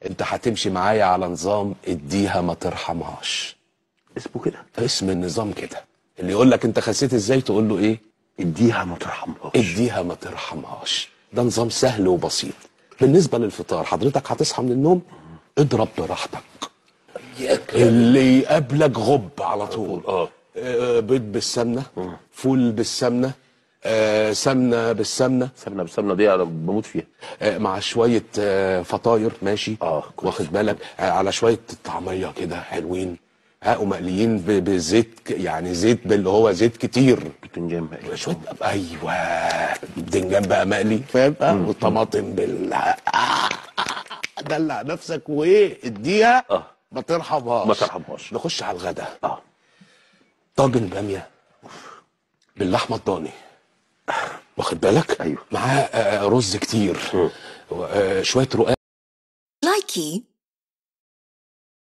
انت هتمشي معايا على نظام اديها ما ترحمهاش اسمه كده اسم النظام كده اللي يقول لك انت خسيت ازاي تقول له ايه اديها ما ترحمهاش اديها ما ترحمهاش ده نظام سهل وبسيط بالنسبه للفطار حضرتك هتصحى من النوم اضرب براحتك اللي يقابلك غب على طول اه آه، بيض بالسمنه فول بالسمنه آه، سمنه بالسمنه سمنه بالسمنه دي انا بموت فيها آه، مع شويه آه، فطاير ماشي آه، كويس. واخد بالك آه، على شويه طعميه كده حلوين ها ومقليين ب- بزيت ك- يعني زيت اللي هو زيت كتير بتنجان بقى شويه ايوه بدنجان بقى مقلي فاهم آه، والطماطم بال آه، دلع نفسك وايه اديها اه ما ترحمهاش ما ترحمهاش. نخش على الغدا اه طاجن باميه باللحمه الضاني واخد بالك أيوه. معاه آه، رز كتير و- آه، شويه رقاق Likey